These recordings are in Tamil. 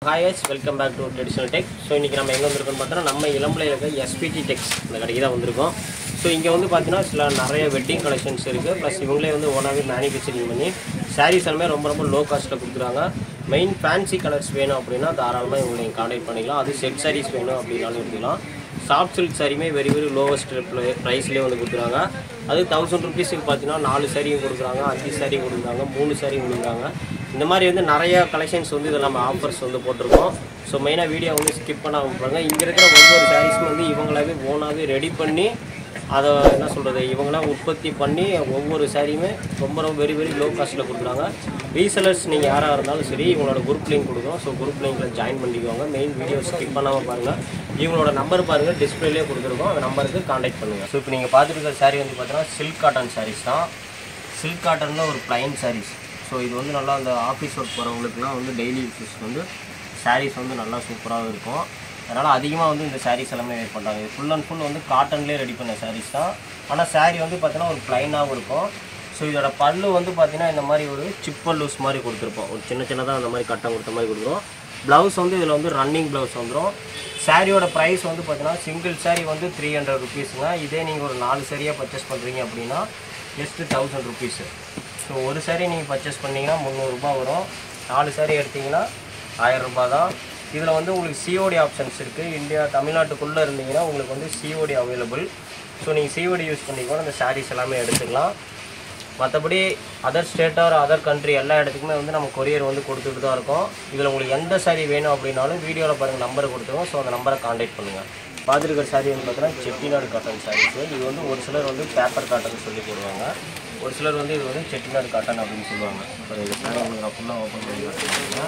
ஹாயஸ் welcome back to traditional tech so இன்றைக்கி நம்ம எங்கே வந்திருக்கோம்னு பார்த்தோன்னா நம்ம இளம்பிள்ளையில் இருக்க எஸ்பிடி டெக்ஸ் இந்த கடைக்கு தான் வந்திருக்கோம் ஸோ இங்கே வந்து பார்த்தீங்கன்னா சில நிறைய வெட்டிங் கலெக்ஷன்ஸ் இருக்குது ப்ளஸ் இவங்களே வந்து ஓனாகவே மேனுஃபேக்சரிங் பண்ணி சாரீஸ் எல்லாமே ரொம்ப ரொம்ப லோ காஸ்ட்டில் கொடுக்குறாங்க மெயின் ஃபேன்சி கலர்ஸ் வேணும் அப்படின்னா தாராளமாக இவங்களை நீங்கள் கான்டாக்ட் பண்ணிக்கலாம் அது செட் சாரீஸ் வேணும் அப்படின்னாலும் எடுத்துக்கலாம் சாஃப்ட் சில்க் சாரியுமே வெரி வெரி லோவஸ்ட் ப்ரைஸ்லேயே வந்து கொடுக்குறாங்க அது தௌசண்ட் ருபீஸுக்கு பார்த்தீங்கன்னா நாலு சாரியும் கொடுக்குறாங்க அஞ்சு சாரி கொடுக்குறாங்க மூணு சாரி கொடுக்குறாங்க இந்த மாதிரி வந்து நிறைய கலெக்ஷன்ஸ் வந்து இதில் நம்ம ஆஃபர்ஸ் வந்து போட்டிருக்கோம் ஸோ மெயினாக வீடியோ வந்து ஸ்கிப் பண்ணாமல் பாருங்க இங்கே இருக்கிற ஒவ்வொரு சாரீஸும் வந்து இவங்களாவே ஓனாகவே ரெடி பண்ணி அதை என்ன சொல்கிறது இவங்களாம் உற்பத்தி பண்ணி ஒவ்வொரு சாரியுமே ரொம்ப ரொம்ப வெரி வெரி லோ காஸ்ட்டில் கொடுக்குறாங்க ரீசெலர்ஸ் நீங்கள் யாராக இருந்தாலும் சரி இவங்களோட குரூப் லிங்க் கொடுக்குறோம் ஸோ குரூப் லிங்கில் ஜாயின் பண்ணிக்கோங்க மெயின் வீடியோ ஸ்கிப் பண்ணாமல் பாருங்கள் இவங்களோட நம்பர் பாருங்கள் டிஸ்பிளேலேயே கொடுத்துருக்கோம் அந்த நம்பருக்கு காண்டாக்ட் பண்ணுங்கள் ஸோ இப்போ நீங்கள் பார்த்துட்டு இருக்கிற சாரீ வந்து பார்த்தீங்கன்னா சில்க் காட்டன் சாரீஸ் தான் சில்க் காட்டனில் ஒரு ப்ளைன் சாரீஸ் ஸோ இது வந்து நல்லா அந்த ஆஃபீஸ் ஒர்க் போகிறவங்களுக்குலாம் வந்து டெய்லி யூஸஸ் வந்து சாரீஸ் வந்து நல்லா சூப்பராக இருக்கும் அதனால் அதிகமாக வந்து இந்த சாரீஸ் எல்லாமே வேர் பண்ணுறாங்க இது ஃபுல் அண்ட் ஃபுல் வந்து காட்டன்லேயே ரெடி பண்ண சாரீஸ் தான் ஆனால் saree வந்து பார்த்தீங்கன்னா ஒரு ப்ளைனாகவும் இருக்கும் ஸோ இதோட பல்லு வந்து பார்த்தீங்கன்னா இந்த மாதிரி ஒரு சிப்பல் லூஸ் மாதிரி கொடுத்துருப்போம் ஒரு சின்ன சின்னதாக அந்த மாதிரி கட்டம் கொடுத்த மாதிரி கொடுக்குறோம் ப்ளவுஸ் வந்து இதில் வந்து ரன்னிங் ப்ளவுஸ் வந்துடும் சாரியோட ப்ரைஸ் வந்து பார்த்தீங்கன்னா சிங்கிள் saree வந்து த்ரீ ஹண்ட்ரட் ருபீஸுங்க இதே நீங்கள் ஒரு நாலு சாரியாக பர்ச்சேஸ் பண்ணுறீங்க அப்படின்னா ஜஸ்ட்டு தௌசண்ட் ருபீஸு ஸோ ஒரு saree நீங்கள் பர்ச்சேஸ் பண்ணீங்கன்னா முந்நூறுரூபா வரும் நாலு saree எடுத்தீங்கன்னா ஆயிரம் ரூபாய் தான் இதில் வந்து உங்களுக்கு சிஓடி ஆப்ஷன்ஸ் இருக்குது இந்தியா தமிழ்நாட்டுக்குள்ளே இருந்தீங்கன்னா உங்களுக்கு வந்து சிஓடி அவைலபிள் ஸோ நீங்கள் சிஓடி யூஸ் பண்ணிக்கோ அந்த சாரீஸ் எல்லாமே எடுத்துக்கலாம் மற்றபடி other state or other country எல்லா இடத்துக்குமே வந்து நம்ம கொரியர் வந்து கொடுத்துட்டு தான் இருக்கோம் இதில் உங்களுக்கு எந்த சாரீ வேணும் அப்படின்னாலும் வீடியோவில் பாருங்கள் நம்பர் கொடுத்துருவோம் ஸோ அந்த நம்பரை காண்டாக்ட் பண்ணுங்கள் பார்த்துருக்கிற சாரீ வந்து பார்த்தீங்கன்னா செட்டிநாடு காட்டன் சாரீஸ் இது வந்து ஒரு சிலர் வந்து பேப்பர் காட்டன் சொல்லி போடுவாங்க ஒரு சிலர் வந்து இது வந்து செட்டிநாடு காட்டன் அப்படின்னு சொல்லுவாங்க இப்போ இந்த சாரீ உங்களுக்கு நான் ஃபுல்லாக ஓப்பன் பண்ணி காட்டுறேன்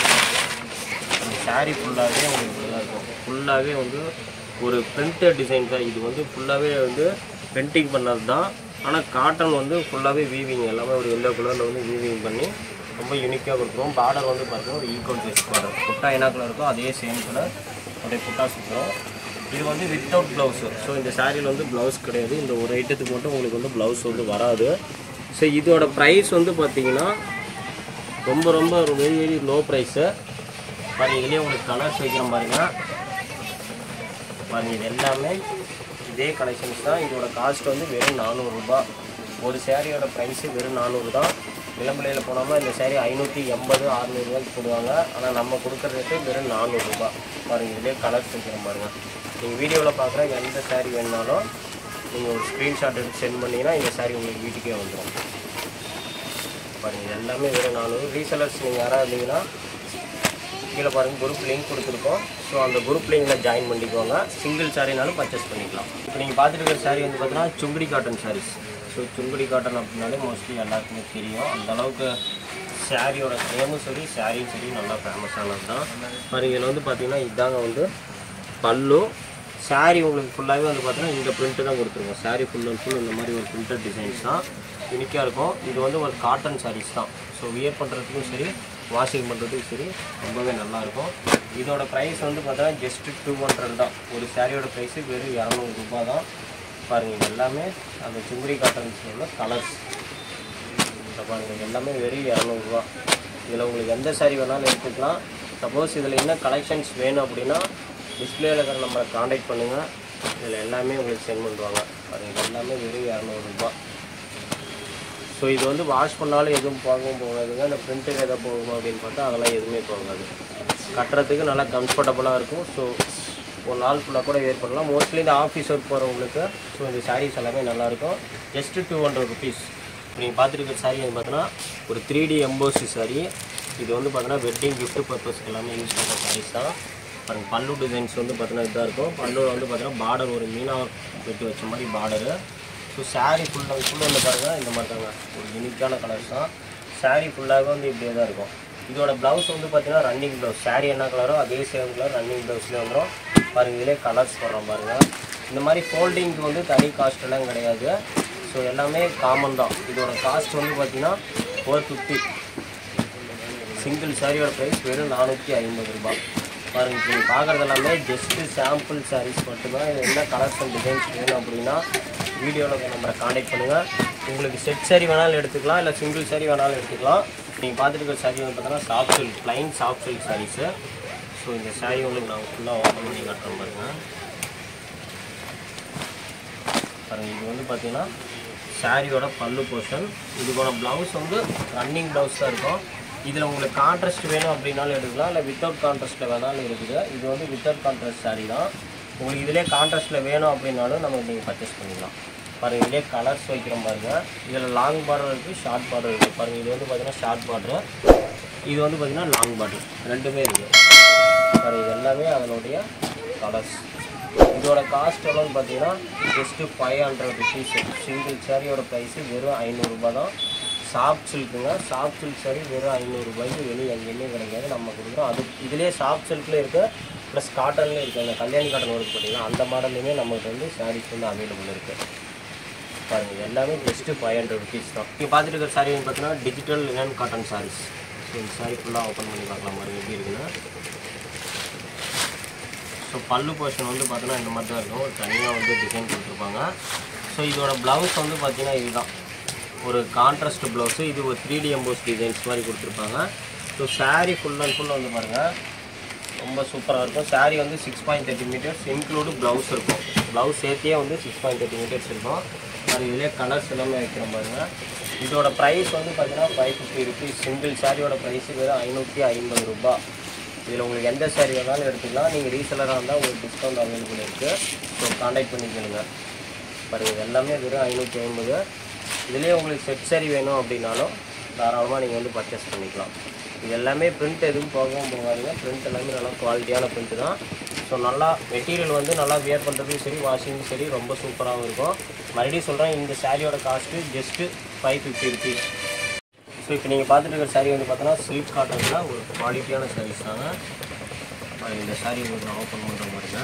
அந்த saree ஃபுல்லாகவே உங்களுக்கு இப்படி தான் இருக்கும் ஃபுல்லாகவே வந்து ஒரு பிரிண்டட் டிசைன் தான் இது வந்து ஃபுல்லாகவே வந்து பிரிண்டிங் பண்ணது தான் ஆனால் காட்டன் வந்து ஃபுல்லாகவே வீவிங் எல்லாமே ஒரு எல்லோ கலரில் வந்து வீவிங் பண்ணி ரொம்ப யூனிக்காக கொடுக்குறோம் பார்டர் வந்து பார்த்தீங்கன்னா ஒரு ஈக்குவல் சைஸ் பார்டர் புட்டா என்ன கலர் இருக்கோ அதே சேம் கலர் அப்படியே புட்டா சுற்றுறோம் இது வந்து வித்தவுட் ப்ளவுஸு ஸோ இந்த சாரியில் வந்து ப்ளவுஸ் கிடையாது இந்த ஒரு ஐட்டத்துக்கு மட்டும் உங்களுக்கு வந்து ப்ளவுஸ் வந்து வராது ஸோ இதோட ப்ரைஸ் வந்து பார்த்தீங்கன்னா ரொம்ப ரொம்ப வெரி வெரி லோ ப்ரைஸு பாருங்க இதுலேயே உங்களுக்கு கலர்ஸ் வைக்கிறோம் பாருங்க பாருங்க இது எல்லாமே இதே கலெக்ஷன்ஸ் தான் இதோட காஸ்ட் வந்து வெறும் நானூறுரூபா ஒரு சேரீயோட ப்ரைஸு வெறும் நானூறு தான் விளம்பலையில் போனோம்னா இந்த சேரீ ஐநூற்றி எண்பது அறுநூறுவாய்க்கு போடுவாங்க ஆனால் நம்ம கொடுக்குற ரேட்டு வெறும் நானூறுரூபா பாருங்க இதுலேயே கலர்ஸ் வைக்கிறோம் பாருங்க நீங்கள் வீடியோவில் பார்க்குற எந்த சேரீ வேணுனாலும் நீங்கள் ஒரு ஸ்க்ரீன்ஷாட் எடுத்து சென்ட் பண்ணிங்கன்னா இந்த சேரீ உங்களுக்கு வீட்டுக்கே வந்துடும் பாருங்க இது எல்லாமே வெறும் நானூறு ரீசெலர்ஸ் நீங்கள் யாராவது இருந்தீங்கன்னா கீழே பாருங்கள் குரூப் லிங்க் கொடுத்துருக்கோம் ஸோ அந்த குரூப் லிங்கில் ஜாயின் பண்ணிக்கோங்க சிங்கிள் சாரினாலும் பர்ச்சேஸ் பண்ணிக்கலாம் இப்போ நீங்கள் பார்த்துட்டு இருக்கிற சாரீ வந்து பார்த்தீங்கன்னா Sungudi cotton sarees so Sungudi cotton அப்படின்னாலே மோஸ்ட்லி எல்லாருக்குமே தெரியும் அந்த அளவுக்கு சாரியோட நேமும் சரி சாரியும் சரி நல்லா ஃபேமஸானது தான் பாருங்க இதில் வந்து பார்த்தீங்கன்னா இதாங்க வந்து பல்லு சாரி உங்களுக்கு ஃபுல்லாகவே வந்து பார்த்தீங்கன்னா இந்த பிரிண்ட்டு தான் கொடுத்துருக்கோம் சாரி ஃபுல் அண்ட் ஃபுல் இந்த மாதிரி ஒரு பிரிண்டட் டிசைன்ஸ் தான் யூனிக்காக இருக்கும் இது வந்து ஒரு காட்டன் சாரீஸ் தான் ஸோ வியர் பண்ணுறதுக்கும் சரி வாஷிங் பண்ணுறதுக்கும் சரி ரொம்பவே நல்லாயிருக்கும் இதோட ப்ரைஸ் வந்து பார்த்தீங்கன்னா ஜஸ்ட் டூ ஹண்ட்ரட் தான் ஒரு சாரியோட ப்ரைஸு வெறும் இரநூறு ரூபாய் தான் பாருங்கள் இது எல்லாமே அந்த சுங்குடி காட்டன்ஸ் உள்ள கலர்ஸ் இந்த பாருங்க இது எல்லாமே வெறும் இரநூறுவா இதில் உங்களுக்கு எந்த சாரி வேணாலும் எடுத்துக்கலாம் சப்போஸ் இதில் என்ன கலெக்ஷன்ஸ் வேணும் அப்படின்னா டிஸ்பிளேல இருக்கிற நம்பரை காண்டாக்ட் பண்ணுங்கள் இதில் எல்லாமே உங்களுக்கு சென்ட் பண்ணுவாங்க பாருங்க இது எல்லாமே வெறும் இரநூறுபா ஸோ இது வந்து வாஷ் பண்ணாலும் எதுவும் போகவும் போகாதுங்க அந்த பிரிண்ட்டுக்கு எதை போகுமா அப்படின்னு பார்த்தா அதெல்லாம் எதுவுமே போகாது கட்டுறதுக்கு நல்லா கம்ஃபர்டபுளாக இருக்கும் ஸோ ஒரு நாள் ஃபுல்லாக கூட வேர் பண்ணலாம் மோஸ்ட்லி இந்த ஆஃபீஸ் ஒர்க் போகிறவங்களுக்கு ஸோ இந்த சாரீஸ் எல்லாமே நல்லாயிருக்கும் ஜஸ்ட்டு டூ ஹண்ட்ரட் ருபீஸ் நீங்கள் பார்த்துருக்க சாரீ வந்து பார்த்தீங்கன்னா ஒரு த்ரீ டி எம்போசி சாரீ இது வந்து பார்த்தீங்கன்னா வெட்டிங் gift பர்பஸ்க்கு எல்லாமே யூஸ் பண்ணுற சாரீஸ் தான் பாருங்க பல்லு டிசைன்ஸ் வந்து பார்த்தீங்கன்னா இதாக இருக்கும் பல்லுவில் வந்து பார்த்தீங்கன்னா பார்டர் ஒரு மீனா வெட்டி வச்ச மாதிரி border so saree full and full வந்து பாருங்கள் இந்த மாதிரி தாங்க ஒரு யூனிக்கான கலர்ஸ் தான் saree ஃபுல்லாகவே வந்து இப்படியே தான் இருக்கும் இதோட ப்ளவுஸ் வந்து பார்த்தீங்கன்னா ரன்னிங் ப்ளவுஸ் saree என்ன கலரோ அதே சேம் கலர் ரன்னிங் ப்ளவுஸ்லேயே வந்துடும் பாருங்க இதிலே கலர்ஸ் போடுறோம் பாருங்கள் இந்த மாதிரி ஃபோல்டிங்க்கு வந்து தனி காஸ்ட் எல்லாம் கிடையாது ஸோ எல்லாமே காமன் தான் இதோட காஸ்ட் வந்து பார்த்தீங்கன்னா ஃபோர் ஃபிஃப்டி சிங்கிள் சாரியோட ப்ரைஸ் வெறும் நானூற்றி ஐம்பது ரூபாய் பாருங்க இப்போ நீங்கள் பார்க்குறது எல்லாமே ஜஸ்ட்டு சாம்பிள் சாரீஸ் மட்டும்தான் இது என்ன கலர்ஸ் அண்ட் டிசைன்ஸ் வேணும் அப்படின்னா வீடியோவில் நம்பரை காண்டாக்ட் பண்ணுங்கள் உங்களுக்கு செட் சாரி வேணாலும் எடுத்துக்கலாம் இல்லை சிங்கிள் சாரி வேணாலும் எடுத்துக்கலாம் நீங்கள் பார்த்துட்டு இருக்கிற சாரி வந்து பார்த்தீங்கன்னா soft silk plain soft silk sarees so இந்த saree உங்களுக்கு நான் ஃபுல்லாக ஓப்பன் பண்ணி காட்டுறேன் பாருங்கள் பாருங்க இது வந்து பார்த்தீங்கன்னா சாரியோட பல்லு போர்ஷன் இதுக்கோட ப்ளவுஸ் வந்து ரன்னிங் ப்ளவுஸ் தான் இருக்கும் இதில் உங்களுக்கு கான்ட்ராஸ்ட் வேணும் அப்படின்னாலும் எடுக்கலாம் இல்லை வித்தவுட் கான்ட்ராஸ்ட்டில் வேணாலும் இருக்குது இது வந்து வித்தவுட் கான்ட்ராஸ்ட் saree தான் உங்களுக்கு இதிலே கான்ட்ராஸ்ட்டில் வேணும் அப்படின்னாலும் நம்ம நீங்கள் பர்ச்சேஸ் பண்ணிக்கலாம் பாருங்கள் இதிலே கலர்ஸ் வைக்கிறோம் பாருங்க இதில் லாங் பார்டர் இருக்குது ஷார்ட் பார்டர் இருக்குது பாருங்கள் இது வந்து பார்த்தீங்கன்னா ஷார்ட் பார்டர் இது வந்து பார்த்தீங்கன்னா லாங் பார்டர் ரெண்டுமே இருக்குது பாருங்க இது எல்லாமே அதனுடைய கலர்ஸ் இதோட காஸ்ட் எவ்வளோன்னு பார்த்தீங்கன்னா just five hundred rupees single சாரியோட ப்ரைஸு வெறும் ஐநூறுரூபா தான் சாஃப்ட் சில்க்குங்க சாஃப்ட் சில்க் சாரி வெறும் ஐநூறுரூபாய்க்கு வெளியே எங்கேயுமே கிடைக்காது நம்ம கொடுக்குறோம் அது இதுலேயே சாஃப்ட் சில்க்கில் இருக்குது ப்ளஸ் காட்டன்லேயும் இருக்குது அந்த கல்யாணி காட்டன் ஒர்க் பார்த்தீங்கன்னா அந்த மாடல்லையுமே நம்மகிட்ட வந்து சாரீஸ் வந்து அவைலபிள் இருக்குது பாருங்கள் இது எல்லாமே ஜஸ்ட்டு ஃபைவ் ஹண்ட்ரட் ருபீஸ் தான் நீங்கள் பார்த்துட்டு இருக்கிற சாரி பார்த்தீங்கன்னா digital linen cotton sarees so இந்த சாரி ஃபுல்லாக ஓப்பன் பண்ணி பார்க்கலாம் பாருங்க எப்படி இருக்குன்னா ஸோ பல்லு போர்ஷன் வந்து பார்த்தீங்கன்னா இந்த மாதிரி தான் இருக்கும் ஒரு தனியாக வந்து டிசைன் கொடுத்துருப்பாங்க ஸோ இதோட ப்ளவுஸ் வந்து பார்த்தீங்கன்னா இதுதான் ஒரு கான்ட்ராஸ்ட் ப்ளவுஸு இது ஒரு த்ரீ டி எம்போஸ் டிசைன்ஸ் மாதிரி கொடுத்துருப்பாங்க so saree full and full வந்து பாருங்கள் ரொம்ப சூப்பராக இருக்கும் saree வந்து six point thirty metres include blouse இருக்கும் ப்ளவுஸ் சேர்த்தியே வந்து சிக்ஸ் பாயிண்ட் தேர்ட்டி மீட்டர்ஸ் இருக்கும் அது இதிலே கலர்ஸ் எல்லாமே வைக்கிற பாருங்க இதோட ப்ரைஸ் வந்து பார்த்தீங்கன்னா ஃபைவ் ஃபிஃப்டி ருபீஸ் சிங்கிள் சாரியோட ப்ரைஸ் வெறும் ஐநூற்றி ஐம்பது ரூபாய் இதில் உங்களுக்கு எந்த சாரி வேணாலும் எடுத்துக்கலாம் நீங்கள் ரீசெலராக இருந்தால் உங்களுக்கு டிஸ்கவுண்ட் அவைலபிள் இருக்குது ஸோ காண்டாக்ட் பண்ணிக்கணுங்க பாருங்க இது எல்லாமே வெறும் ஐநூற்றி ஐம்பது இதுலேயே உங்களுக்கு செட் சாரி வேணும் அப்படின்னாலும் தாராளமாக நீங்கள் வந்து பர்ச்சேஸ் பண்ணிக்கலாம் இது எல்லாமே பிரிண்ட் எதுவும் போகவும் போகாதுங்க பிரிண்ட் எல்லாமே நல்லா குவாலிட்டியான பிரிண்ட் தான் ஸோ நல்லா மெட்டீரியல் வந்து நல்லா வியர் பண்ணுறதுக்கும் சரி வாஷிங்கும் சரி ரொம்ப சூப்பராகவும் இருக்கும் மறுபடியும் சொல்கிறேன் இந்த சாரியோட cost just five fifty rupees so இப்போ நீங்கள் பார்த்துட்டு இருக்கிற saree வந்து பார்த்தோன்னா சில்க் காட்டனில் ஒரு குவாலிட்டியான sarees தாங்க பாருங்க, இந்த saree உங்களுக்கு நான் ஓப்பன் பண்ணுற பாருங்க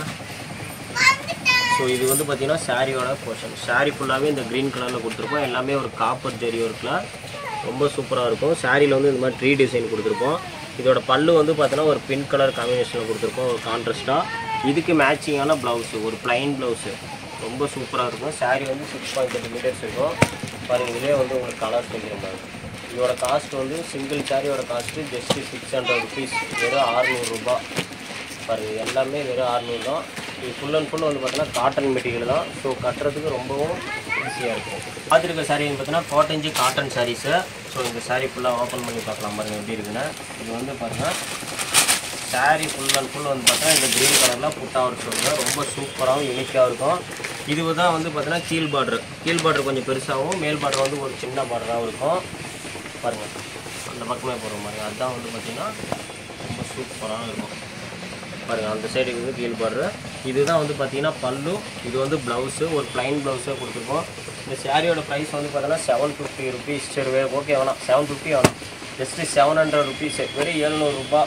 ஸோ இது வந்து பார்த்தீங்கன்னா சாரியோட போர்ஷன் saree ஃபுல்லாகவே இந்த க்ரீன் கலரில் கொடுத்துருப்போம் எல்லாமே ஒரு காப்பர் ஜெரி ஒர்க்கில் ரொம்ப சூப்பராக இருக்கும் சாரியில் வந்து இந்த மாதிரி ட்ரீ டிசைன் கொடுத்துருப்போம் இதோட பல்லு வந்து பார்த்தீங்கன்னா ஒரு பிங்க் கலர் காம்பினேஷனில் கொடுத்துருப்போம் ஒரு கான்ட்ராஸ்ட்டாக இதுக்கு மேட்சிங்கான ப்ளவுஸு ஒரு ப்ளைன் ப்ளவுஸு ரொம்ப சூப்பராக இருக்கும் saree வந்து சிக்ஸ் பாயிண்ட் தேர்ட்டி மீட்டர்ஸ் இருக்கும் பாருங்க இதுலேயே வந்து உங்களுக்கு கலர்ஸ் வைக்கிற மாதிரி இதோட காஸ்ட் வந்து சிங்கிள் சாரியோட cost just six hundred rupees வெறும் அறநூறுபா பாருங்க எல்லாமே வெறும் அறநூறு தான் இது ஃபுல் அண்ட் ஃபுல் வந்து பார்த்தீங்கன்னா காட்டன் மெட்டீரியல் தான் ஸோ கட்டுறதுக்கு ரொம்பவும் ஈஸியாக இருக்கும் பார்த்துருக்க சாரீ பார்த்தீங்கன்னா கோட்டஞ்சி காட்டன் சாரீஸு ஸோ இந்த சாரீ ஃபுல்லாக ஓப்பன் பண்ணி பார்க்கலாம் பாருங்க எப்படி இருக்குன்னு இது வந்து பாருங்கள் saree ஃபுல் அண்ட் ஃபுல் வந்து பார்த்தீங்கன்னா இந்த க்ரீன் கலரில் புட்டா ஒர்க் சொல்லுங்கள் ரொம்ப சூப்பராகவும் யூனிக்காக இருக்கும் இது தான் வந்து பார்த்தீங்கன்னா கீழ் பார்டர் கீழ் பார்டர் கொஞ்சம் பெருசாகவும் மேல் பார்டர் வந்து ஒரு சின்ன பார்டராகவும் இருக்கும் பாருங்கள் அந்த பக்கமே போகிற மாதிரி அதுதான் வந்து பார்த்தீங்கன்னா ரொம்ப சூப்பராக இருக்கும் பாருங்கள் அந்த சைடு வந்து கீழ் பார்டர் இதுதான் வந்து பார்த்தீங்கன்னா பல்லு இது வந்து ப்ளவுஸு ஒரு ப்ளைன் ப்ளவுஸாக கொடுத்துருக்கோம் இந்த சாரியோட ப்ரைஸ் வந்து பார்த்தீங்கன்னா செவன் ஃபிஃப்டி ருபீஸ் சரி வே ஓகே வேணாம் செவன் ஃபிஃப்டி வேணாம் ஜஸ்ட்டு செவன் ஹண்ட்ரட் ருபீஸ் வெறும் எழுநூறுபா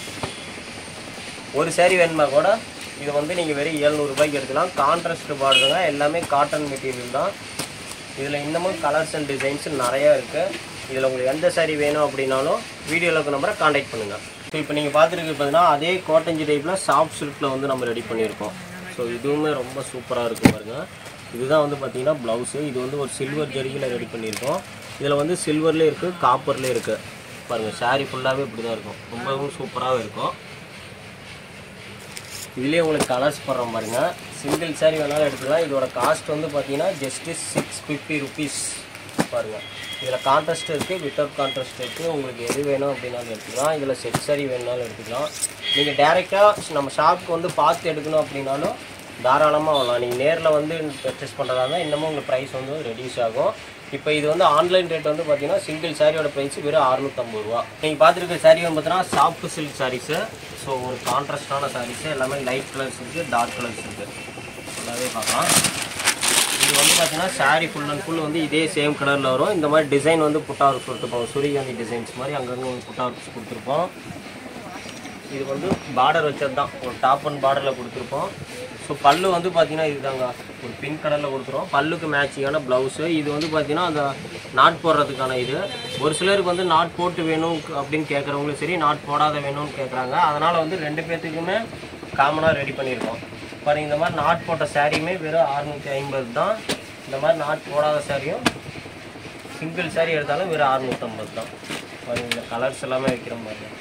ஒரு saree வேணுமா கூட இது வந்து நீங்கள் வெறும் எழுநூறுபாய்க்கு எடுக்கலாம் கான்ட்ராஸ்ட் பார்டருங்க எல்லாமே காட்டன் மெட்டீரியல் தான் இதில் இன்னமும் கலர்ஸ் அண்ட் டிசைன்ஸ் நிறையா இருக்குது இதில் உங்களுக்கு எந்த saree வேணும் அப்படின்னாலும் வீடியோவில் இருக்க நம்பரை காண்டாக்ட் பண்ணுங்கள் ஸோ இப்போ நீங்கள் பார்த்துருக்கு பார்த்தீங்கன்னா அதே காட்டன்ஜி டைப்பில் சாஃப்ட் சில்கில் வந்து நம்ம ரெடி பண்ணியிருக்கோம் ஸோ இதுவுமே ரொம்ப சூப்பராக இருக்கும் பாருங்க இதுதான் வந்து பார்த்தீங்கன்னா ப்ளவுஸு இது வந்து ஒரு சில்வர் ஜரியில் ரெடி பண்ணியிருக்கோம் இதில் வந்து சில்வர்லேயே இருக்குது காப்பர்லேயே இருக்குது பாருங்கள் saree ஃபுல்லாகவே இப்படி தான் இருக்கும் ரொம்பவும் சூப்பராகவே இருக்கும் இதுலேயே உங்களுக்கு கலர்ஸ் போடுறோம் பாருங்க சிங்கிள் saree வேணாலும் எடுத்துக்கலாம் இதோட காஸ்ட் வந்து பார்த்தீங்கன்னா ஜஸ்ட்டு சிக்ஸ் ஃபிஃப்டி ருபீஸ் பாருங்க இதில் கான்ட்ராஸ்ட் இருக்குது வித்தவுட் கான்ட்ராஸ்ட் இருக்குது உங்களுக்கு எது வேணும் அப்படின்னாலும் எடுத்துக்கலாம் இதில் செட் saree வேணுனாலும் எடுத்துக்கலாம் நீங்கள் டேரெக்டாக நம்ம ஷாப்புக்கு வந்து பார்த்து எடுக்கணும் அப்படின்னாலும் தாராளமாக வரலாம் நீங்கள் நேரில் வந்து பர்ச்சேஸ் பண்ணுறதா இருந்தால் இன்னமும் உங்களுக்கு ப்ரைஸ் வந்து ரெடியூஸ் ஆகும் இப்போ இது வந்து ஆன்லைன் ரேட் வந்து பார்த்தீங்கன்னா சிங்கிள் சாரியோட ப்ரைஸ் வெறும் அறுநூத்தம்பது ரூபா நீங்கள் பார்த்துருக்க சாரி வந்து பார்த்தீங்கன்னா சாஃப்ட் சில்க் சாரீஸு ஸோ ஒரு கான்ட்ராஸ்டான சாரீஸு எல்லாமே லைட் கலர்ஸ் இருக்குது டார்க் கலர்ஸ் இருக்குது ஃபுல்லாகவே பார்க்கலாம் இது வந்து பார்த்தீங்கன்னா saree ஃபுல் அண்ட் ஃபுல் வந்து இதே சேம் கலரில் வரும் இந்த மாதிரி டிசைன் வந்து புட்டா ஒர்க்ஸ் கொடுத்துருப்போம் சூரியகாந்தி டிசைன்ஸ் மாதிரி அங்கங்கே வந்து புட்டா ஒர்க்ஸ் கொடுத்துருப்போம் இது வந்து பார்டர் வச்சது தான் ஒரு டாப் அண்ட் பார்டரில் கொடுத்துருப்போம் ஸோ பல்லு வந்து பார்த்தீங்கன்னா இதுதாங்க ஒரு பிங்க் கலரில் கொடுத்துருவோம் பல்லுக்கு மேட்சிங்கான ப்ளவுஸு இது வந்து பார்த்தீங்கன்னா அந்த நாட் போடுறதுக்கான இது ஒரு சிலருக்கு வந்து நாட் போட்டு வேணும் அப்படின்னு கேட்குறவங்களும் சரி நாட் போடாத வேணும்னு கேட்குறாங்க அதனால் வந்து ரெண்டு பேர்த்துக்குமே காமனாக ரெடி பண்ணியிருக்கோம் பாருங்க இந்த மாதிரி நாட் போட்ட சாரியுமே வெறும் அறுநூற்றி ஐம்பது தான் இந்த மாதிரி நாட் போடாத சாரியும் சிங்கிள் saree எடுத்தாலும் வெறும் அறுநூற்றம்பது தான் பாருங்க இந்த கலர்ஸ் எல்லாமே வைக்கிற மாதிரி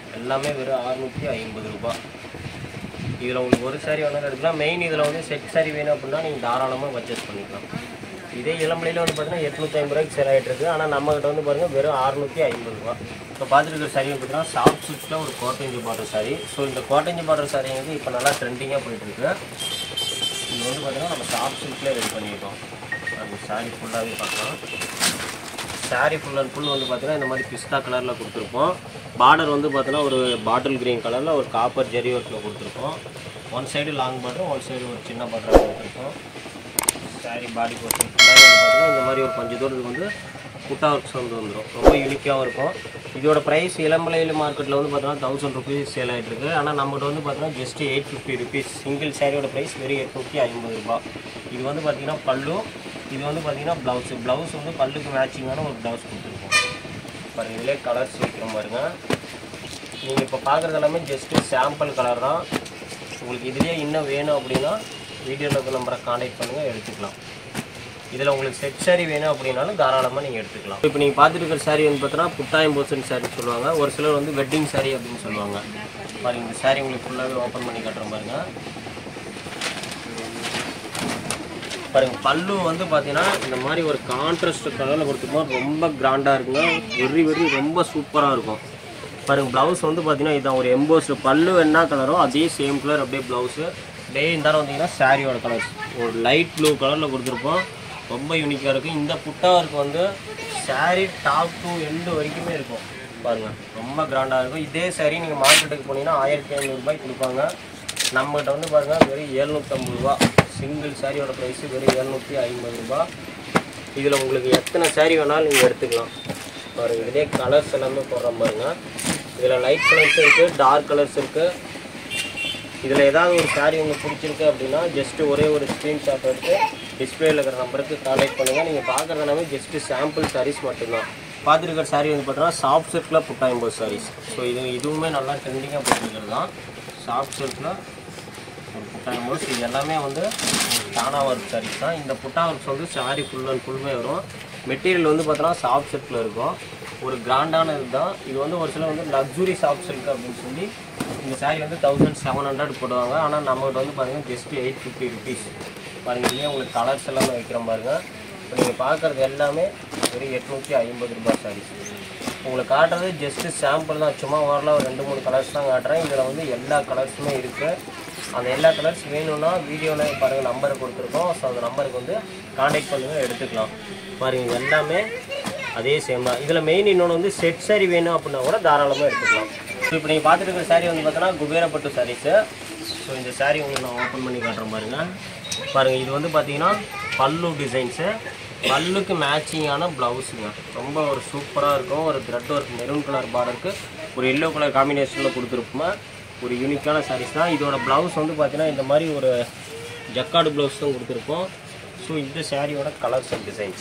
எல்லாமே வெறும் அறுநூற்றி ஐம்பது ரூபாய் இதில் உங்களுக்கு ஒரு சாரி வேணாலும் எடுக்கலாம் மெயின் இதில் வந்து செட் சாரி வேணும் அப்படின்னா நீங்கள் தாராளமாக பர்ச்சேஸ் பண்ணிக்கலாம் இதே இளம்பிலையில் வந்து பார்த்தீங்கன்னா எட்நூற்றி ஐம்பது ரூபாய்க்கு சேல் ஆகிட்டு இருக்கு ஆனால் நம்மகிட்ட வந்து பாருங்கள் வெறும் அறுநூற்றி ஐம்பது ரூபா இப்போ பார்த்துட்டு இருக்கிற சாரி வந்து பார்த்தீங்கன்னா சாஃப்ட் சில்கில் ஒரு கோட்டஞ்சி பார்டர் சாரி ஸோ இந்த கோட்டஞ்சி பார்டர் சாரி வந்து இப்போ நல்லா ட்ரெண்டிங்காக போயிட்டுருக்கு இது வந்து பார்த்தீங்கன்னா நம்ம சாஃப்ட் சில்க்லேயே ரெடி பண்ணியிருக்கோம் அந்த சாரி ஃபுல்லாகவே பார்க்கலாம் சாரி ஃபுல் அண்ட் ஃபுல் வந்து பார்த்தீங்கன்னா இந்த மாதிரி பிஸ்தா கலரில் கொடுத்துருப்போம் பார்டர் வந்து பார்த்தீங்கன்னா ஒரு பாட்டில் கிரீன் கலரில் ஒரு காப்பர் ஜெரி ஒர்க்கில் கொடுத்துருப்போம் one side long border one side ஒரு சின்ன பார்டராக கொடுத்துருப்போம் சாரி பாடி போர்ஷன் ஃபுல்லாகவே வந்து பார்த்தீங்கன்னா இந்த மாதிரி ஒரு கொஞ்சம் தூரத்துக்கு வந்து குட்டா ஒர்க்ஸ் வந்து வந்துடும் ரொம்ப யூனிக்காகவும் இருக்கும் இதோட ப்ரைஸ் இளம்பலையில் மார்க்கெட்டில் வந்து பார்த்தீங்கன்னா தௌசண்ட் ருபீஸ் சேல் ஆகிட்டு இருக்கு ஆனால் நம்மகிட்ட வந்து பார்த்தீங்கன்னா just eight fifty rupees single சாரியோட ப்ரைஸ் வெறும் எட்நூற்றி ஐம்பது ரூபாய் இது வந்து பார்த்தீங்கன்னா பல்லு இது வந்து பார்த்தீங்கன்னா ப்ளவுஸு ப்ளவுஸ் வந்து பல்லுக்கு மேட்சிங்கான ஒரு ப்ளவுஸ் கொடுத்துருக்கோம் பாருங்க இதிலே கலர்ஸ் வைக்கிற பாருங்க நீங்கள் இப்போ பார்க்குறது எல்லாமே ஜஸ்ட்டு சாம்பிள் கலர் தான் உங்களுக்கு இதுலேயே இன்னும் வேணும் அப்படின்னா வீடியோவில் இருக்க நம்பரை காண்டாக்ட் பண்ணுங்கள் எடுத்துக்கலாம் இதில் உங்களுக்கு செட் சாரி வேணும் அப்படின்னாலும் தாராளமாக நீங்கள் எடுத்துக்கலாம் இப்போ நீங்கள் பார்த்துட்டு இருக்கிற சாரி வந்து பார்த்தீங்கன்னா புட்டாயம் போசன் சாரி சொல்லுவாங்க ஒரு சிலர் வந்து வெட்டிங் சாரி அப்படின்னு சொல்லுவாங்க பாருங்க இந்த சாரி உங்களுக்கு ஃபுல்லாகவே ஓப்பன் பண்ணி காட்டுறேன் பாருங்க பாருங்க பல்லு வந்து பார்த்தீங்கன்னா இந்த மாதிரி ஒரு கான்ட்ராஸ்ட் கலரில் கொடுத்துருப்போம் ரொம்ப கிராண்டாக இருக்குங்க வெரி வெரி ரொம்ப சூப்பராக இருக்கும் பாருங்க ப்ளவுஸ் வந்து பார்த்தீங்கன்னா இதான் ஒரு எம்போஸ்டு பல்லு என்ன கலரோ அதே சேம் கலர் அப்படியே ப்ளவுஸு டே இந்த வந்தீங்கன்னா சாரியோட கலர்ஸ் ஒரு லைட் ப்ளூ கலரில் கொடுத்துருப்போம் ரொம்ப யூனிக்காக இருக்கும் இந்த புட்டாருக்கு வந்து சாரி டாப் டு எண்டு வரைக்குமே இருக்கும் பாருங்கள் ரொம்ப கிராண்டாக இருக்கும் இதே சாரி நீங்கள் மார்க்கெட்டுக்கு போனீங்கன்னா ஆயிரத்தி ஐநூறுரூபாய்க்கு கொடுப்பாங்க நம்மகிட்ட வந்து பாருங்கள் வெறும் எழுநூற்றம்பது ரூபா சிங்கிள் சாரியோட ப்ரைஸு வெறும் எழுநூற்றி ஐம்பது ரூபா இதில் உங்களுக்கு எத்தனை சாரி வேணாலும் நீங்கள் எடுத்துக்கலாம் பாருங்க இதே கலர்ஸ் எல்லாமே போடுற பாருங்க இதில் லைட் கலர்ஸ் இருக்குது டார்க் கலர்ஸ் இருக்குது இதில் ஏதாவது ஒரு சாரி உங்களுக்கு பிடிச்சிருக்கு அப்படின்னா ஜஸ்ட் ஒரே ஒரு ஸ்க்ரீன்ஷாட் எடுத்து டிஸ்பிளேல இருக்கிற நம்பருக்கு கான்டாக்ட் பண்ணுங்கள் நீங்கள் பார்க்குறது எல்லாமே ஜஸ்ட்டு சாம்பிள் சாரீஸ் மட்டும்தான் பார்த்துருக்கிற சாரி வந்து பார்த்தீங்கன்னா சாஃப்ட் சில்கில் புட்டாயம்பது சாரீஸ் ஸோ இது இதுவுமே நல்லா ட்ரெண்டிங்காக போட்டுருக்கிறது தான் சாஃப்ட் சில்கில் ஒரு புட்டாயம் ஒர்க்ஸ் இது எல்லாமே வந்து டானா ஒர்க் சாரீஸ் தான் இந்த புட்டா ஒர்க்ஸ் வந்து சாரி ஃபுல் அண்ட் ஃபுல்லுமே வரும் மெட்டீரியல் வந்து பார்த்தோன்னா சாஃப்ட் சில்கில் இருக்கும் ஒரு கிராண்டான இதுதான் இது வந்து ஒரு சில வந்து லக்ஸுரி சாஃப்ட் சில்க் அப்படின்னு சொல்லி இந்த சாரி வந்து தௌசண்ட் செவன் ஹண்ட்ரட் போடுவாங்க ஆனால் நம்மகிட்ட வந்து பார்த்தீங்கன்னா ஜஸ்ட் எயிட் ஃபிஃப்டி ருபீஸ் பாருங்க இதுலேயே உங்களுக்கு கலர்ஸ் எல்லாமே வைக்கிற பாருங்க இப்போ நீங்கள் பார்க்குறது எல்லாமே ஒரு எட்நூற்றி ஐம்பது ரூபாய் சாரீஸ் உங்களுக்கு காட்டுறது ஜஸ்ட்டு சாம்பிள் தான் சும்மா ஓரளவு ஒரு ரெண்டு மூணு கலர்ஸ் தான் காட்டுறேன் இதில் வந்து எல்லா கலர்ஸுமே இருக்குது அந்த எல்லா கலர்ஸ் வேணும்னா வீடியோவில் பாருங்கள் நம்பர் கொடுத்துருக்கோம் ஸோ அந்த நம்பருக்கு வந்து காண்டாக்ட் பண்ணுங்கள் எடுத்துக்கலாம் பாருங்க இது எல்லாமே அதே சேம் தான் இதில் மெயின் இன்னொன்று வந்து செட் சாரி வேணும் அப்படின்னா கூட தாராளமாக எடுத்துக்கலாம் ஸோ இப்போ நீங்கள் பார்த்துட்டு இருக்கிற சாரி வந்து பார்த்தோன்னா குபேரப்பட்டு சாரீஸு ஸோ இந்த சாரி உங்களுக்கு நான் ஓப்பன் பண்ணி காட்டுறேன் பாருங்க பாருங்கள் இது வந்து பார்த்தீங்கன்னா பல்லு டிசைன்ஸு பல்லுக்கு மேட்சிங்கான ப்ளவுஸுங்க ரொம்ப ஒரு சூப்பராக இருக்கும் ஒரு த்ரெட் ஒர்க் மெரூன் கலர் பார்டருக்கு ஒரு எல்லோ கலர் காம்பினேஷனில் கொடுத்துருப்போம் ஒரு யூனிக்கான சாரீஸ் தான் இதோட ப்ளவுஸ் வந்து பார்த்தீங்கன்னா இந்த மாதிரி ஒரு ஜக்காடு ப்ளவுஸ் தான் கொடுத்துருப்போம் ஸோ இந்த சாரியோட கலர்ஸ் அண்ட் டிசைன்ஸ்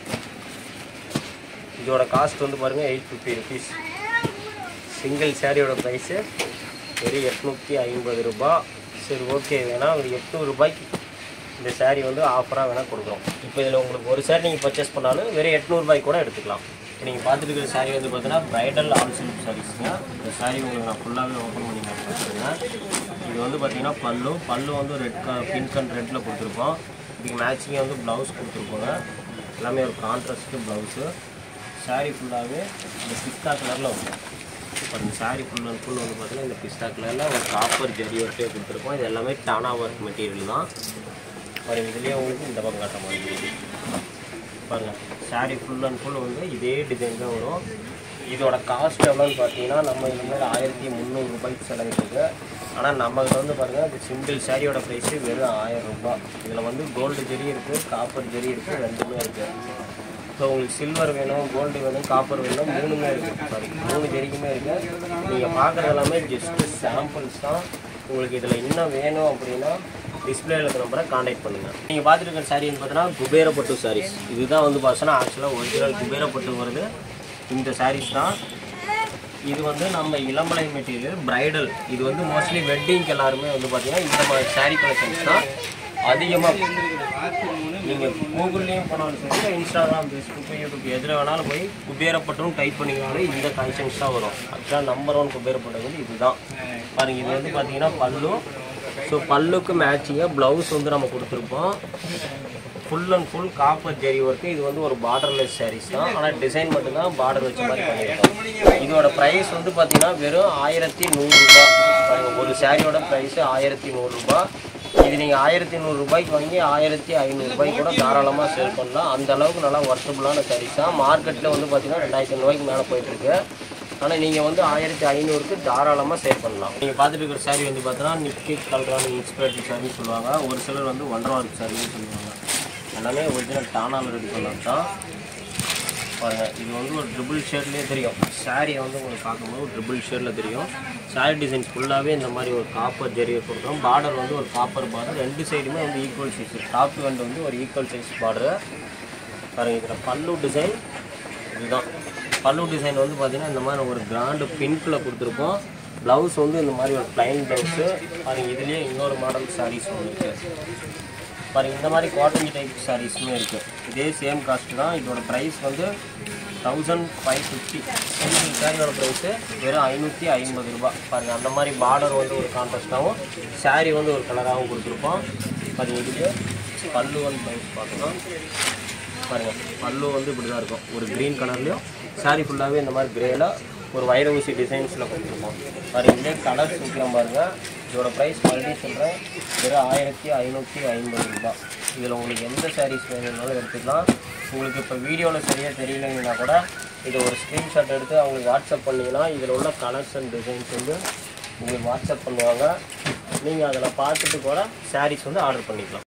இதோட காஸ்ட் வந்து பாருங்கள் எயிட் ஃபிஃப்டி ருபீஸ் சிங்கிள் சாரியோட ப்ரைஸு வெறும் எட்நூற்றி ஐம்பது ரூபா சரி ஓகே வேணா ஒரு எட்நூறு ரூபாய்க்கு இந்த saree வந்து ஆஃபராக வேணால் கொடுக்குறோம் இப்போ இதில் உங்களுக்கு ஒரு saree நீங்கள் பர்ச்சேஸ் பண்ணாலும் வெறும் எட்நூறுபாய்க்கு கூட எடுத்துக்கலாம் இப்போ நீங்கள் பார்த்துட்டு இருக்கிற saree வந்து பார்த்தீங்கன்னா ப்ரைடல் ஆல் சில்க் சாரீஸ்ங்க இந்த saree உங்களுக்கு நான் ஃபுல்லாகவே ஓப்பன் பண்ணி காட்டுறேன் இது வந்து பார்த்தீங்கன்னா பல்லு பல்லு வந்து ரெட் கலர் பிங்க் அண்ட் ரெட்டில் கொடுத்துருப்போம் இதுக்கு மேட்சிங்காக வந்து ப்ளவுஸ் கொடுத்துருப்போங்க எல்லாமே ஒரு கான்ட்ராஸ்ட்டு ப்ளவுஸு saree ஃபுல்லாகவே இந்த பிஸ்தா கலரில் வரும் இப்போ இந்த saree ஃபுல் அண்ட் ஃபுல் வந்து பார்த்தீங்கன்னா இந்த பிஸ்தா கலரில் ஒரு காப்பர் ஜரி ஒர்க்கே கொடுத்துருப்போம் இது எல்லாமே டானா ஒர்க் மெட்டீரியல் தான் பாருங்க இதுலேயே உங்களுக்கு இந்த பக்கம் காட்ட மாதிரி இருக்குது பாருங்கள் saree ஃபுல் அண்ட் ஃபுல் வந்து இதே டிசைன் தான் வரும் இதோட காஸ்ட் எவ்வளோன்னு பார்த்தீங்கன்னா நம்ம இது மாதிரி ஆயிரத்தி முந்நூறு ரூபாய்க்கு செலவிட்டுருக்கு ஆனால் நம்மகிட்ட வந்து பாருங்கள் இது சிங்கிள் சாரியோட ப்ரைஸு வெறும் ஆயிரம் ரூபாய் இதில் வந்து கோல்டு ஜெரி இருக்குது காப்பர் ஜெரி இருக்குது ரெண்டுமே இருக்குது ஸோ உங்களுக்கு சில்வர் வேணும் கோல்டு வேணும் காப்பர் வேணும் மூணுமே இருக்குது சாரி மூணு ஜெரிக்குமே இருக்குது நீங்கள் பார்க்குறது எல்லாமே ஜஸ்ட்டு சாம்பிள்ஸ் தான் உங்களுக்கு இதில் இன்னும் வேணும் அப்படின்னா டிஸ்பிளேல இருக்கிற நம்பரை காண்டாக்ட் பண்ணுங்கள் நீங்கள் பார்த்துட்டு இருக்கிற சாரின்னு பார்த்தீங்கன்னா குபேரப்பட்டு சாரீஸ் இதுதான் வந்து பார்த்தீங்கன்னா ஆக்சுவலாக ஒரிஜினல் குபேரப்பட்டு வருது இந்த சாரீஸ் தான் இது வந்து நம்ம இளம்பலை மெட்டீரியல் பிரைடல் இது வந்து மோஸ்ட்லி வெட்டிங்க்கு எல்லாருமே வந்து பார்த்தீங்கன்னா இந்த மாதிரி saree கலெக்ஷன்ஸ் தான் அதிகமாக நீங்கள் கூகுள்லேயும் போனாலும் சரி இன்ஸ்டாகிராம் ஃபேஸ்புக் யூடியூப் எதில் வேணாலும் போய் குபேரப்பட்டும் டைப் பண்ணிங்கனாலே இந்த கலெக்ஷன்ஸ் தான் வரும் ஆக்சுவலாக நம்பர் ஒன் குபேரப்பட்டம் வந்து இதுதான் பாருங்க இது வந்து பார்த்தீங்கன்னா பல்லு ஸோ பல்லுக்கு மேட்சிங்காக ப்ளவுஸ் வந்து நம்ம கொடுத்துருப்போம் full and full copper zari work இது வந்து ஒரு பார்டர்லெஸ் சாரீஸ் தான் ஆனால் டிசைன் மட்டும்தான் பார்டர் வச்ச மாதிரி பண்ணியிருக்கோம் இதோட ப்ரைஸ் வந்து பார்த்தீங்கன்னா வெறும் ஆயிரத்தி நூறுரூபா ஒரு சாரியோட ப்ரைஸ் ஆயிரத்தி நூறுரூபா இது நீங்கள் ஆயிரத்தி நூறுரூபாய்க்கு வாங்கி ஆயிரத்தி ஐநூறுரூபாய்க்கு கூட தாராளமாக சேல் பண்ணலாம் அந்த அளவுக்கு நல்லா ஒர்த்தபுளான சாரீஸ் தான் மார்க்கெட்டில் வந்து பார்த்தீங்கன்னா ரெண்டாயிரத்தி ஐநூறுபாய்க்கு மேலே போயிட்டுருக்கு ஆனால் நீங்கள் வந்து ஆயிரத்தி ஐநூறுக்கு தாராளமாக சேல் பண்ணலாம் நீங்கள் பார்த்துட்டு இருக்கிற saree வந்து பார்த்தீங்கன்னா நிக்கி கல்ரானி இன்ஸ்பிரேட்டிவ் saree சொல்லுவாங்க ஒரு சிலர் வந்து ஒன்றரை ஒர்க் சாரின்னு சொல்லுவாங்க எல்லாமே ஒரிஜினல் டானால் ரெடி பண்ணது தான் பாருங்கள் இது வந்து ஒரு ட்ரிபிள் ஷேட்லேயே தெரியும் சாரியை வந்து உங்களுக்கு பார்க்கும்போது ஒரு ட்ரிபிள் ஷேடில் தெரியும் சாரி டிசைன் ஃபுல்லாகவே இந்த மாதிரி ஒரு காப்பர் ஜெரியை கொடுக்குறோம் பார்டர் வந்து ஒரு காப்பர் பார்டர் ரெண்டு சைடுமே வந்து ஈக்குவல் சைஸ் டாப் வந்து வந்து ஒரு ஈக்குவல் சைஸ் பார்டரு பாருங்கள் இதில் பல்லு டிசைன் இதுதான் பல்லு டிசைன் வந்து பார்த்தீங்கன்னா இந்த மாதிரி ஒரு கிராண்டு பிங்க்கில் கொடுத்துருப்போம் ப்ளவுஸ் வந்து இந்த மாதிரி ஒரு ப்ளைன் ப்ளவுஸு பாருங்கள் இதுலேயே இன்னொரு மாடல் சாரீஸ் ஒன்று இருக்குது பாருங்க இந்த மாதிரி காட்டன் டைப் சாரீஸுமே இருக்குது இதே சேம் காஸ்ட் தான் இதோட ப்ரைஸ் வந்து தௌசண்ட் ஃபைவ் ஃபிஃப்டி சிங்கிள் சாரியோட ப்ரைஸு வெறும் ஐநூற்றி ஐம்பது ரூபாய் பாருங்கள் அந்த மாதிரி பார்டர் வந்து ஒரு கான்ட்ராஸ்டாகவும் saree வந்து ஒரு கலராகவும் கொடுத்துருப்போம் பாருங்க இதுக்கு பல்லு ஒன் ப்ரைஸ் பார்க்கலாம் பாருங்கள் பல்லு வந்து இப்படி தான் இருக்கும் ஒரு க்ரீன் கலர்லேயும் saree ஃபுல்லாகவே இந்த மாதிரி கிரேல ஒரு வைர ஊசி டிசைன்ஸில் கொடுத்துருப்போம் பாருங்க இதே கலர் சூக்கலாம் பாருங்கள் இதோட ப்ரைஸ் மறுபடியும் சொல்கிறேன் வெறும் ஆயிரத்தி ஐநூற்றி ஐம்பது ரூபாய் இதில் உங்களுக்கு எந்த சாரீஸ் வேணும்னாலும் எடுத்துக்கலாம் உங்களுக்கு இப்போ வீடியோவில் சரியாக தெரியலைங்கன்னா கூட இதை ஒரு ஸ்க்ரீன்ஷாட் எடுத்து அவங்களுக்கு வாட்ஸ்அப் பண்ணிங்கன்னா இதில் உள்ள கலர்ஸ் அண்ட் டிசைன்ஸ் வந்து உங்களுக்கு வாட்ஸ்அப் பண்ணுவாங்க நீங்கள் அதில் பார்த்துட்டு கூட சாரீஸ் வந்து ஆர்டர் பண்ணிக்கலாம்